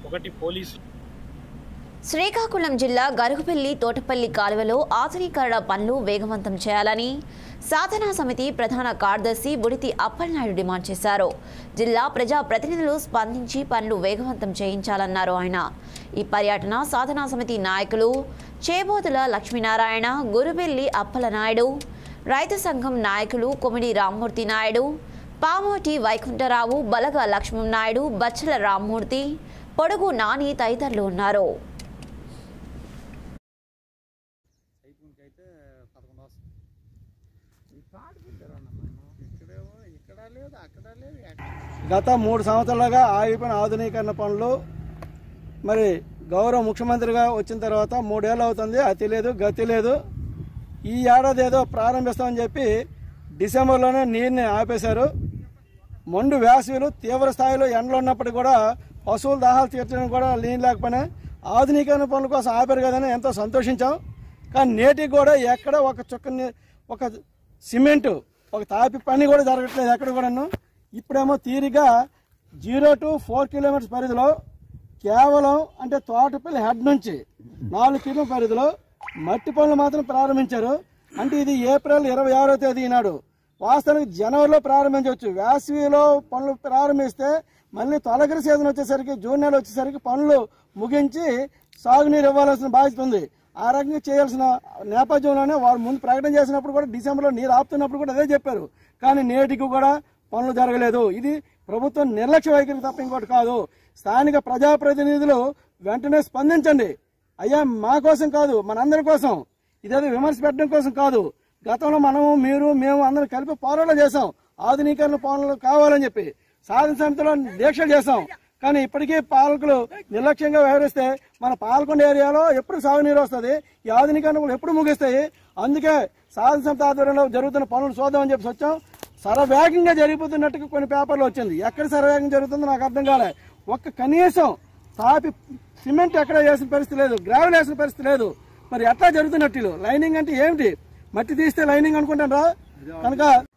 ఒకటి పోలీసు శ్రీకాకుళం జిల్లా గరుగుపల్లి తోటపల్లి కాలువలో ఆధునీకరణ పనులు వేగవంతం చేయాలని సాధనా సమితి ప్రధాన కార్యదర్శి బుడితి అప్పలనాయుడు డిమాండ్ చేశారు జిల్లా ప్రజా ప్రతినిధులు స్పందించి పనులు వేగవంతం చేయించాలన్నారు ఆయన ఈ పర్యటన సాధనా సమితి నాయకులు చేబోతుల లక్ష్మీనారాయణ గురుబెల్లి అప్పలనాయుడు రైతు సంఘం నాయకులు కొమిడి రామ్మూర్తి నాయుడు పామోటి వైకుంఠరావు బలగ లక్ష్మణ్ నాయుడు బచ్చల రామ్మూర్తి పొడుగు నాని తదితరులు ఉన్నారు గత మూడు సంవత్సరాలుగా ఆగిపోయిన ఆధునీకరణ పనులు మరి గౌరవ ముఖ్యమంత్రిగా వచ్చిన తర్వాత మూడేళ్ళు అవుతుంది అతి లేదు గతి లేదు ఈ ఏడాది ఏదో ప్రారంభిస్తామని చెప్పి డిసెంబర్లోనే నీరుని ఆపేశారు మొండు వేసవిలు తీవ్ర స్థాయిలో ఎండలు ఉన్నప్పటికీ కూడా పశువుల దాహాలు తీర్చడం కూడా నీళ్ళు లేకపోయినా ఆధునీకరణ పనుల కోసం ఆపారు కదని ఎంతో సంతోషించాం కానీ నేటికి కూడా ఎక్కడ ఒక చుక్క ని- ఒక సిమెంటు ఒక తాపి పని కూడా జరగట్లేదు ఎక్కడ కూడాను ఇప్పుడేమో తీరిగా జీరో టు ఫోర్ కిలోమీటర్స్ పరిధిలో కేవలం అంటే తోటపల్లి హెడ్ నుంచి నాలుగు కిలోమీటర్ పరిధిలో మట్టి పనులు మాత్రం ప్రారంభించారు అంటే ఇది ఏప్రిల్ ఇరవై ఆరో తేదీ నాడు వాస్తవానికి జనవరిలో ప్రారంభించవచ్చు వేసవిలో పనులు ప్రారంభిస్తే మళ్ళీ తొలగరి సీజన్ వచ్చేసరికి జూన్ నెల వచ్చేసరికి పనులు ముగించి సాగునీరు ఇవ్వాల్సిన బాధ్యత ఉంది ఆ రకంగా చేయాల్సిన నేపథ్యంలోనే వారు ముందు ప్రకటన చేసినప్పుడు కూడా డిసెంబర్లో నీరు ఆపుతున్నప్పుడు కూడా అదే చెప్పారు కానీ నేటికి కూడా పనులు జరగలేదు ఇది ప్రభుత్వం నిర్లక్ష్య వైఖరి తప్ప ఇంకోటి కాదు స్థానిక ప్రజాప్రతినిధులు వెంటనే స్పందించండి అయ్యా మా కోసం కాదు మనందరి కోసం ఇదేదో విమర్శ పెట్టడం కోసం కాదు గతంలో మనము మీరు మేము అందరం కలిపి పోరాటం చేశాం ఆధునీకరణ పనులు కావాలని చెప్పి సాధన సమితిలో దీక్షలు చేశాం కానీ ఇప్పటికీ పాలకులు నిర్లక్ష్యంగా వ్యవహరిస్తే మన పాలకొండ ఏరియాలో ఎప్పుడు సాగునీరు వస్తుంది ఈ ఆధునీకరణ పనులు ఎప్పుడు ముగిస్తాయి అందుకే సాధన సమితి ఆధ్వర్యంలో జరుగుతున్న పనులు చూద్దామని చెప్పి వచ్చాం సరవేగంగా జరిగిపోతున్నట్టుగా కొన్ని పేపర్లు వచ్చింది ఎక్కడ సరవేగంగా జరుగుతుందో నాకు అర్థం కాలే ఒక్క కనీసం తాపి సిమెంట్ ఎక్కడ వేసిన పరిస్థితి లేదు గ్రావెల్ వేసిన పరిస్థితి లేదు మరి ఎట్లా జరుగుతున్నట్టు లైనింగ్ అంటే ఏమిటి మట్టి తీస్తే లైనింగ్ అనుకుంటారా కనుక